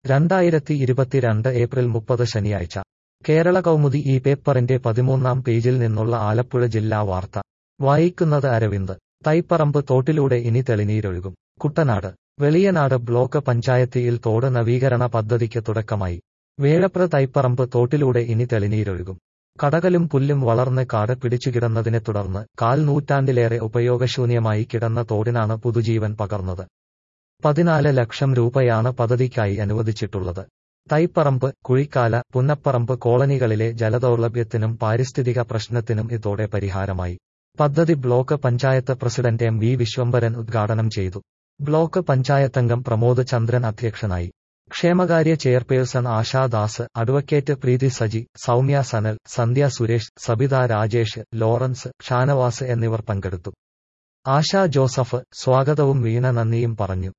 രണ്ടായിരത്തി ഇരുപത്തിരണ്ട് ഏപ്രിൽ മുപ്പത് ശനിയാഴ്ച കേരള കൗമുദി ഈ പേപ്പറിന്റെ പതിമൂന്നാം പേജിൽ നിന്നുള്ള ആലപ്പുഴ ജില്ലാ വാർത്ത വായിക്കുന്നത് അരവിന്ദ് തൈപ്പറമ്പ് തോട്ടിലൂടെ ഇനി തെളിനീരൊഴുകും കുട്ടനാട് വെളിയനാട് ബ്ലോക്ക് പഞ്ചായത്തിയിൽ തോട് നവീകരണ പദ്ധതിക്ക് തുടക്കമായി വേഴപ്ര തൈപ്പറമ്പ് തോട്ടിലൂടെ ഇനി തെളിനീരൊഴുകും കടകലും പുല്ലും വളർന്ന് കാട് പിടിച്ചുകിടന്നതിനെ തുടർന്ന് കാൽ നൂറ്റാണ്ടിലേറെ ഉപയോഗശൂന്യമായി കിടന്ന തോടിനാണ് പുതുജീവൻ പകർന്നത് പതിനാല് ലക്ഷം രൂപയാണ് പദ്ധതിക്കായി അനുവദിച്ചിട്ടുള്ളത് തൈപ്പറമ്പ് കുഴിക്കാല പുന്നപ്പറമ്പ് കോളനികളിലെ ജലദൗർലഭ്യത്തിനും പാരിസ്ഥിതിക പ്രശ്നത്തിനും ഇതോടെ പരിഹാരമായി പദ്ധതി block panchayat president M V Viswambharan ഉദ്ഘാടനം ചെയ്തു ബ്ലോക്ക് പഞ്ചായത്തംഗം പ്രമോദ് ചന്ദ്രൻ അധ്യക്ഷനായി ക്ഷേമകാര്യ chairperson Asha Das advocate Preethi Saji Soumya Sanal Sandhya Suresh Sabitha Rajesh Lawrence Shanavas എന്നിവർ പങ്കെടുത്തു ആശാ ജോസഫ് സ്വാഗതവും വീണ നന്ദിയും പറഞ്ഞു